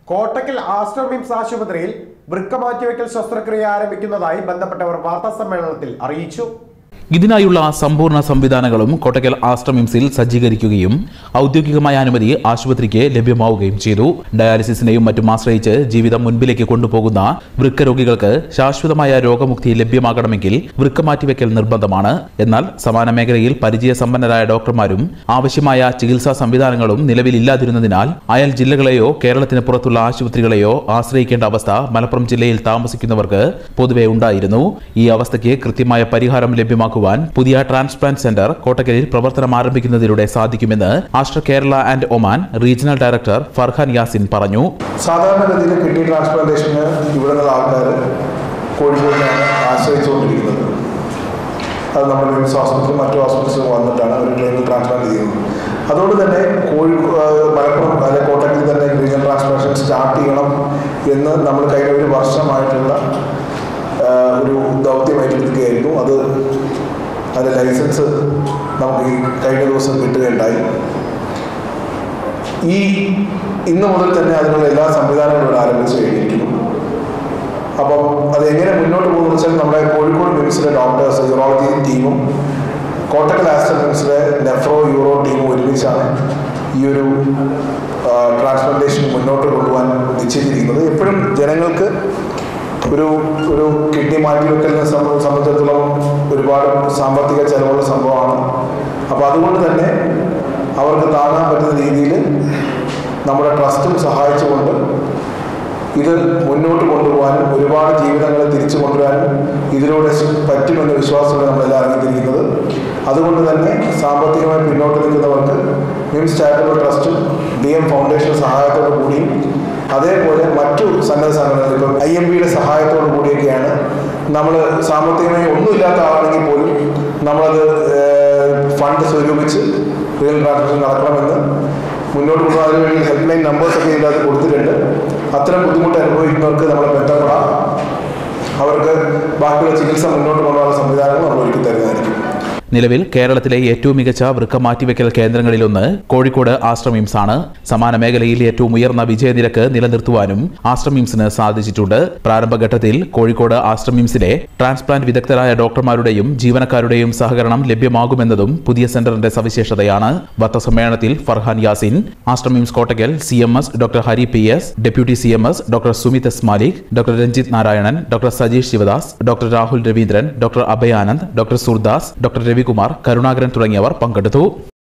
Kottakkal Aster MIMS ആശുപത്രിയിൽ വൃക്ക മാറ്റിവെക്കൽ ശസ്ത്രക്രിയ ആരംഭിക്കുന്നതായി ബന്ധപ്പെട്ടവർ വാർത്താ സമ്മേളനത്തിൽ അറിയിച്ചു ഇതിനായുള്ള സമ്പൂർണ്ണ സംവിധാനങ്ങളും കോട്ടക്കൽ ആശ്രമിംസിൽ സജ്ജീകരിക്കുകയും ഔദ്യോഗികമായ അനുമതി ആശുപത്രിക്ക് ലഭ്യമാവുകയും ചെയ്തു ഡയാലിസിസിനെയും മറ്റും ആശ്രയിച്ച് ജീവിതം മുൻപിലേക്ക് കൊണ്ടുപോകുന്ന വൃക്ക രോഗികൾക്ക് ശാശ്വതമായ രോഗമുക്തി ലഭ്യമാകണമെങ്കിൽ വൃക്ക മാറ്റിവെക്കൽ നിർബന്ധമാണ് എന്നാൽ സമാന മേഖലയിൽ പരിചയസമ്പന്നരായ ഡോക്ടർമാരും ആവശ്യമായ ചികിത്സാ സംവിധാനങ്ങളും നിലവിലില്ലാതിരുന്നതിനാൽ അയൽ ജില്ലകളെയോ കേരളത്തിന് പുറത്തുള്ള ആശുപത്രികളെയോ ആശ്രയിക്കേണ്ട അവസ്ഥ മലപ്പുറം ജില്ലയിൽ താമസിക്കുന്നവർക്ക് പൊതുവെ ഉണ്ടായിരുന്നു ഈ അവസ്ഥയ്ക്ക് കൃത്യമായ പരിഹാരം ലഭ്യമാക്കുവാൻ പുതിയ ട്രാൻസ്പ്ലാന്റ് സെന്റർ കോട്ടക്കലിൽ പ്രവർത്തനം ആരംഭിക്കുന്നതിലൂടെ സാധിക്കുമെന്ന് Aster Kerala and Oman regional director Farhan Yasin പറഞ്ഞു സാധാരണഗതിയിൽ കിഡ്നി ട്രാൻസ്പ്ലാന്റേഷന് ഇവിടെ നിന്നുള്ള ആൾക്കാർ കോഴിക്കോടിനാണ് ആശ്രയിച്ചുകൊണ്ടിരിക്കുന്നത് അത് നമ്മുടെ വിംസ് ഹോസ്പിറ്റലും മറ്റു ഹോസ്പിറ്റൽസും വന്നിട്ടാണ് അവർ ക്ലിനിക്കൽ ട്രാൻസ്പ്ലാന്റ് ചെയ്യുന്നത് അതുകൊണ്ട് തന്നെ കോഴി മലപ്പുറം അല്ലെ കോട്ടക്കലിൽ തന്നെ ക്ലിനിക്കൽ ട്രാൻസ്പ്ലാന്റേഷൻ സ്റ്റാർട്ട് ചെയ്യണം എന്ന് നമ്മൾ കഴിഞ്ഞ ഒരു വർഷമായിട്ടുള്ള ആ, ഒരു ദൗത്യം ഏറ്റെടുക്കുകയായിരുന്നു അത് അതിൻ്റെ ലൈസൻസ് നമുക്ക് ഈ കഴിഞ്ഞ ദിവസം കിട്ടുകയുണ്ടായി ഈ ഇന്ന് മുതൽ തന്നെ അതിനുള്ള എല്ലാ സംവിധാനങ്ങളും ഇവിടെ ആരംഭിച്ചു കഴിഞ്ഞിരിക്കുന്നു അപ്പം അത് എങ്ങനെ മുന്നോട്ട് പോകുന്നത് വെച്ചാൽ നമ്മുടെ കോഴിക്കോട് മിംസിലെ ഡോക്ടേഴ്സ് യൂറോളജി ടീമും കോട്ടക്കൽ ആസ്റ്റർ മിംസിലെ നെഫ്രോ യൂറോ ടീമും ഒരുമിച്ചാണ് ഈ ഒരു ട്രാൻസ്പ്ലാന്റേഷൻ മുന്നോട്ട് കൊണ്ടുപോകാൻ നിശ്ചയിച്ചിരിക്കുന്നത് എപ്പോഴും ജനങ്ങൾക്ക് ഒരു ഒരു കിഡ്നി മാറ്റിവെക്കലിനെ സംബ- സംബന്ധിച്ചിടത്തോളം ഒരുപാട് സാമ്പത്തിക ചെലവുള്ള സംഭവമാണ് അപ്പോൾ അതുകൊണ്ട് തന്നെ അവർക്ക് താങ്ങാൻ പറ്റുന്ന രീതിയിൽ നമ്മുടെ ട്രസ്റ്റും സഹായിച്ചുകൊണ്ട് ഇത് മുന്നോട്ട് കൊണ്ടുപോകാനും ഒരുപാട് ജീവിതങ്ങളെ തിരിച്ചു കൊണ്ടുവരാനും ഇതിലൂടെ പറ്റുമെന്ന വിശ്വാസത്തോടെ നമ്മളെല്ലാം ഇറങ്ങിത്തിരിക്കുന്നത് അതുകൊണ്ട് തന്നെ സാമ്പത്തികമായി പിന്നോട്ട് നിൽക്കുന്നവർക്ക് മിംസ് ചാരിറ്റബിൾ ട്രസ്റ്റും ഡി എം ഫൗണ്ടേഷൻ സഹായത്തോടു കൂടിയും അതേപോലെ മറ്റു സന്നദ്ധ സംഘടനകൾ ഇപ്പം ഐ എം ബിയുടെ സഹായത്തോടു കൂടിയൊക്കെയാണ് നമ്മൾ സാമ്പത്തികമായി ഒന്നുമില്ലാത്ത ആളാണെങ്കിൽ പോലും നമ്മളത് ഫണ്ട് സ്വരൂപിച്ച് റിയൽ ട്രാൻസാക്ഷൻ നടക്കണമെന്ന് മുന്നോട്ട് കൊണ്ടുപോകാൻ അതിന് വേണ്ടി ഹെൽപ്പ് ലൈൻ നമ്പേഴ്സൊക്കെ ഇതിനകത്ത് കൊടുത്തിട്ടുണ്ട് അത്തരം ബുദ്ധിമുട്ട് അനുഭവിക്കുന്നവർക്ക് നമ്മൾ ബന്ധപ്പെടാം അവർക്ക് ബാക്കിയുള്ള ചികിത്സ മുന്നോട്ട് കൊണ്ടുപോകാനുള്ള സംവിധാനങ്ങൾ നമ്മൾ ഒരുക്കി തരുന്നതായിരിക്കും നിലവിൽ കേരളത്തിലെ ഏറ്റവും മികച്ച വൃക്ക മാറ്റിവെക്കൽ കേന്ദ്രങ്ങളിലൊന്ന് കോഴിക്കോട് ആശ്രമിംസ് ആണ് സമാന മേഖലയിൽ ഏറ്റവും ഉയർന്ന വിജയനിരക്ക് നിലനിർത്തുവാനും ആശ്രമിംസിന് സാധിച്ചിട്ടുണ്ട് പ്രാരംഭഘട്ടത്തിൽ കോഴിക്കോട് ആശ്രമിംസിലെ ട്രാൻസ്പ്ലാന്റ് വിദഗ്ധരായ ഡോക്ടർമാരുടെയും ജീവനക്കാരുടെയും സഹകരണം ലഭ്യമാകുമെന്നതും പുതിയ സെന്ററിന്റെ സവിശേഷതയാണ് വാർത്താസമ്മേളനത്തിൽ ഫർഹാൻ യാസിൻ ആശ്രമിംസ് Kottakkal C M S doctor Hari P S deputy C M S doctor Sumith S Malik doctor Ranjith Narayanan doctor Sajeesh Sivadas doctor Rahul Raveendran doctor Abhayanand doctor Surdas doctor Ravikumar Karunakaran തുടങ്ങിയവർ പങ്കെടുത്തു